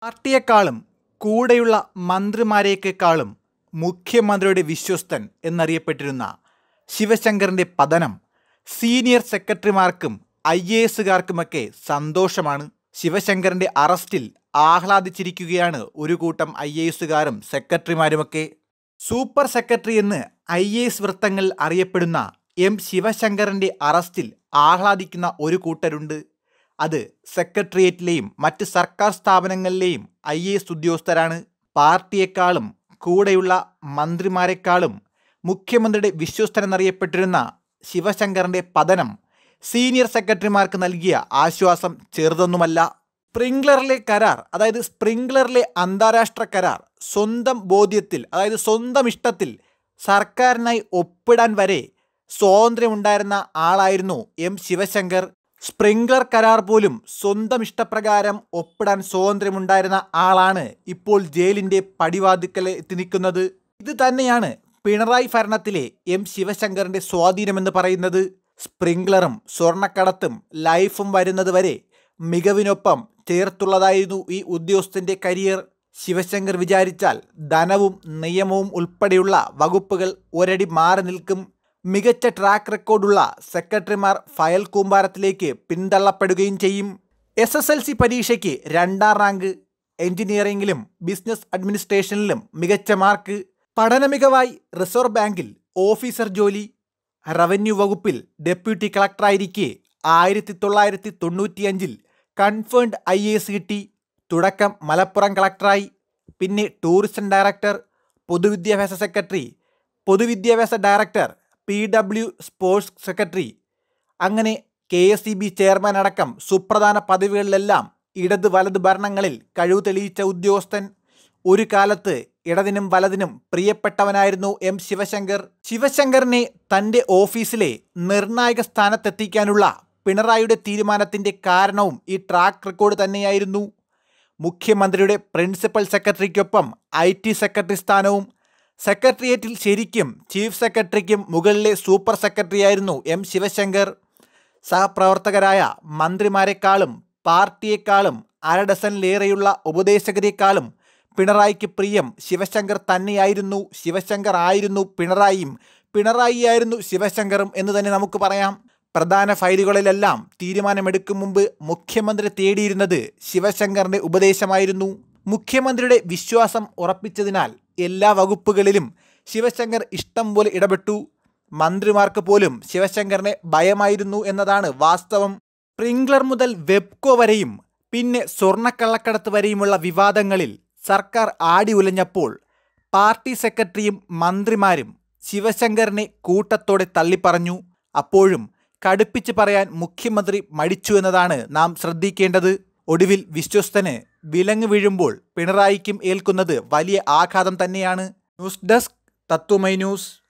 പാർട്ടിയെക്കാളും കൂടെയുള്ള മന്ത്രിമാരേക്കാളും മുഖ്യമന്ത്രിയുടെ വിശ്വസ്തൻ എന്നറിയപ്പെട്ടിരുന്ന ശിവശങ്കറിൻ്റെ പതനം സീനിയർ സെക്രട്ടറിമാർക്കും ഐ എ എസുകാർക്കുമൊക്കെ സന്തോഷമാണ് ശിവശങ്കറിൻ്റെ അറസ്റ്റിൽ ആഹ്ലാദിച്ചിരിക്കുകയാണ് ഒരു കൂട്ടം ഐ എ എസുകാരും സെക്രട്ടറിമാരുമൊക്കെ സൂപ്പർ സെക്രട്ടറി എന്ന് ഐ എ എസ് വൃത്തങ്ങളിൽ അറിയപ്പെടുന്ന എം ശിവശങ്കറിൻ്റെ അറസ്റ്റിൽ ആഹ്ലാദിക്കുന്ന ഒരു കൂട്ടരുണ്ട് അത് സെക്രട്ടേറിയറ്റിലെയും മറ്റ് സർക്കാർ സ്ഥാപനങ്ങളിലെയും ഐ എ എസ് ഉദ്യോഗസ്ഥരാണ് പാർട്ടിയെക്കാളും കൂടെയുള്ള മന്ത്രിമാരെക്കാളും മുഖ്യമന്ത്രിയുടെ വിശ്വസ്തനെന്നറിയപ്പെട്ടിരുന്ന ശിവശങ്കറിൻ്റെ പതനം സീനിയർ സെക്രട്ടറിമാർക്ക് നൽകിയ ആശ്വാസം ചെറുതൊന്നുമല്ല സ്പ്രിംഗ്ലറിലെ കരാർ അതായത് സ്പ്രിംഗ്ലറിലെ അന്താരാഷ്ട്ര കരാർ സ്വന്തം ബോധ്യത്തിൽ അതായത് സ്വന്തം ഇഷ്ടത്തിൽ സർക്കാരിനായി ഒപ്പിടാൻ വരെ സ്വാതന്ത്ര്യമുണ്ടായിരുന്ന ആളായിരുന്നു എം ശിവശങ്കർ സ്പ്രിംഗ്ലർ കരാർ പോലും സ്വന്തം ഇഷ്ടപ്രകാരം ഒപ്പിടാൻ സ്വാതന്ത്ര്യമുണ്ടായിരുന്ന ആളാണ് ഇപ്പോൾ ജയിലിൻ്റെ പടിവാതിക്കൽ എത്തി നിൽക്കുന്നത് ഇത് തന്നെയാണ് പിണറായി ഭരണത്തിലെ എം ശിവശങ്കറിൻ്റെ സ്വാധീനമെന്ന് പറയുന്നത് സ്പ്രിംഗ്ലറും സ്വർണ്ണക്കടത്തും ലൈഫും വരുന്നത് വരെ മികവിനൊപ്പം ചേർത്തുള്ളതായിരുന്നു ഈ ഉദ്യോഗസ്ഥൻ്റെ കരിയർ ശിവശങ്കർ വിചാരിച്ചാൽ ധനവും നിയമവും ഉൾപ്പെടെയുള്ള വകുപ്പുകൾ ഒരടി മാറി നിൽക്കും മികച്ച ട്രാക്ക് റെക്കോർഡുള്ള സെക്രട്ടറിമാർ ഫയൽ കൂമ്പാരത്തിലേക്ക് പിന്തള്ളപ്പെടുകയും ചെയ്യും എസ് എസ് എൽ സി പരീക്ഷയ്ക്ക് രണ്ടാം റാങ്ക് എഞ്ചിനീയറിംഗിലും ബിസിനസ് അഡ്മിനിസ്ട്രേഷനിലും മികച്ച മാർക്ക് പഠന മികവായി റിസർവ് ബാങ്കിൽ ഓഫീസർ ജോലി റവന്യൂ വകുപ്പിൽ ഡെപ്യൂട്ടി കളക്ടറായിരിക്കെ ആയിരത്തി തൊള്ളായിരത്തി തൊണ്ണൂറ്റിയഞ്ചിൽ കൺഫേൺഡ് ഐ എ എസ് കിട്ടി തുടക്കം മലപ്പുറം കളക്ടറായി പിന്നെ ടൂറിസം ഡയറക്ടർ പൊതുവിദ്യാഭ്യാസ സെക്രട്ടറി പൊതുവിദ്യാഭ്യാസ director P W sports secretary അങ്ങനെ K S E B chairman അടക്കം സുപ്രധാന പദവികളിലെല്ലാം ഇടത് വലത് ഭരണങ്ങളിൽ കഴിവ് തെളിയിച്ച ഉദ്യോഗസ്ഥൻ ഒരു കാലത്ത് ഇടതിനും വലതിനും പ്രിയപ്പെട്ടവനായിരുന്നു എം ശിവശങ്കർ ശിവശങ്കറിനെ തൻ്റെ ഓഫീസിലെ നിർണായക സ്ഥാനത്തെത്തിക്കാനുള്ള പിണറായിയുടെ തീരുമാനത്തിൻ്റെ കാരണവും ഈ ട്രാക്ക് റെക്കോർഡ് തന്നെയായിരുന്നു മുഖ്യമന്ത്രിയുടെ പ്രിൻസിപ്പൽ സെക്രട്ടറിക്കൊപ്പം ഐ ടി സെക്രട്ടറി സ്ഥാനവും സെക്രട്ടേറിയറ്റിൽ ശരിക്കും ചീഫ് സെക്രട്ടറിക്കും മുകളിലെ സൂപ്പർ സെക്രട്ടറിയായിരുന്നു എം ശിവശങ്കർ സഹപ്രവർത്തകരായ മന്ത്രിമാരെക്കാളും പാർട്ടിയെക്കാളും അര ഡസനിലേറെയുള്ള ഉപദേശകരെക്കാളും പിണറായിക്ക് പ്രിയം ശിവശങ്കർ തന്നെയായിരുന്നു ശിവശങ്കർ ആയിരുന്നു പിണറായിയും പിണറായിയായിരുന്നു ശിവശങ്കറും എന്ന് തന്നെ നമുക്ക് പറയാം പ്രധാന ഫയലുകളിലെല്ലാം തീരുമാനമെടുക്കും മുമ്പ് മുഖ്യമന്ത്രി തേടിയിരുന്നത് ശിവശങ്കറിന്റെ ഉപദേശമായിരുന്നു മുഖ്യമന്ത്രിയുടെ വിശ്വാസം ഉറപ്പിച്ചതിനാൽ എല്ലാ വകുപ്പുകളിലും ശിവശങ്കർ ഇഷ്ടം പോലെ ഇടപെട്ടു മന്ത്രിമാർക്ക് പോലും ശിവശങ്കറിനെ ഭയമായിരുന്നു എന്നതാണ് വാസ്തവം സ്പ്രിംഗ്ലർ മുതൽ വെബ്കോ വരെയും പിന്നെ സ്വർണ്ണക്കള്ളക്കടത്ത് വരെയുമുള്ള വിവാദങ്ങളിൽ സർക്കാർ ആടി ഉലഞ്ഞപ്പോൾ പാർട്ടി സെക്രട്ടറിയും മന്ത്രിമാരും ശിവശങ്കറിനെ കൂട്ടത്തോടെ തള്ളിപ്പറഞ്ഞു അപ്പോഴും കടുപ്പിച്ച് പറയാൻ മുഖ്യമന്ത്രി മടിച്ചു എന്നതാണ് നാം ശ്രദ്ധിക്കേണ്ടത് ഒടുവിൽ വിശ്വസ്തന് വിലങ്ങ് വീഴുമ്പോൾ പിണറായിക്കും ഏൽക്കുന്നത് വലിയ ആഘാതം തന്നെയാണ് ന്യൂസ് ഡെസ്ക് തത്വമൈ ന്യൂസ്